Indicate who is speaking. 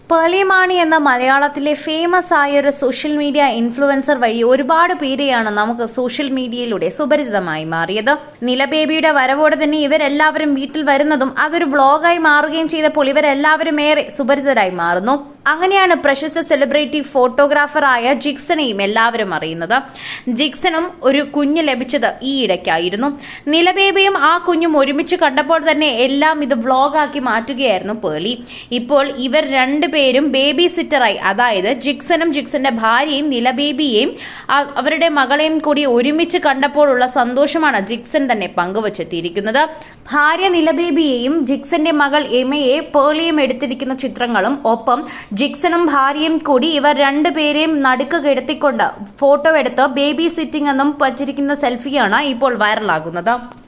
Speaker 1: പേളിമാണി എന്ന മലയാളത്തിലെ ഫേമസ് ആയ ഒരു സോഷ്യൽ മീഡിയ ഇൻഫ്ലുവൻസർ വഴി ഒരുപാട് പേരെയാണ് നമുക്ക് സോഷ്യൽ മീഡിയയിലൂടെ സുപരിചിതമായി മാറിയത് നിലബേബിയുടെ വരവോടെ തന്നെ ഇവരെല്ലാവരും വീട്ടിൽ വരുന്നതും അതൊരു വ്ളോഗായി മാറുകയും ചെയ്തപ്പോൾ ഇവരെല്ലാവരും ഏറെ സുപരിചിതരായി മാറുന്നു അങ്ങനെയാണ് പ്രശസ്ത സെലിബ്രിറ്റി ഫോട്ടോഗ്രാഫറായ ജിക്സണെയും എല്ലാവരും അറിയുന്നത് ജിക്സണും ഒരു കുഞ്ഞ് ലഭിച്ചത് ഈ ഇടയ്ക്കായിരുന്നു നിലബേബിയും ആ കുഞ്ഞും ഒരുമിച്ച് കണ്ടപ്പോൾ തന്നെ എല്ലാം ഇത് വ്ളോഗാക്കി മാറ്റുകയായിരുന്നു പേളി ഇപ്പോൾ ഇവർ രണ്ടുപേരും ബേബി സിറ്ററായി അതായത് ജിക്സണും ജിക്സന്റെ ഭാര്യയും നിലബേബിയെയും അ- അവരുടെ മകളെയും കൂടി ഒരുമിച്ച് കണ്ടപ്പോഴുള്ള സന്തോഷമാണ് ജിക്സൺ തന്നെ പങ്കുവച്ചെത്തിയിരിക്കുന്നത് ഭാര്യ നിലബേബിയെയും ജിക്സന്റെ മകൾ എമയെ പേളിയും എടുത്തിരിക്കുന്ന ചിത്രങ്ങളും ഒപ്പം ജിക്സണും ഭാര്യയും കൂടി ഇവർ രണ്ടുപേരെയും നടുക്ക് കിടത്തിക്കൊണ്ട് ഫോട്ടോ എടുത്ത് ബേബി സിറ്റിംഗ് എന്നും പറ്റിരിക്കുന്ന സെൽഫിയാണ് ഇപ്പോൾ വൈറലാകുന്നത്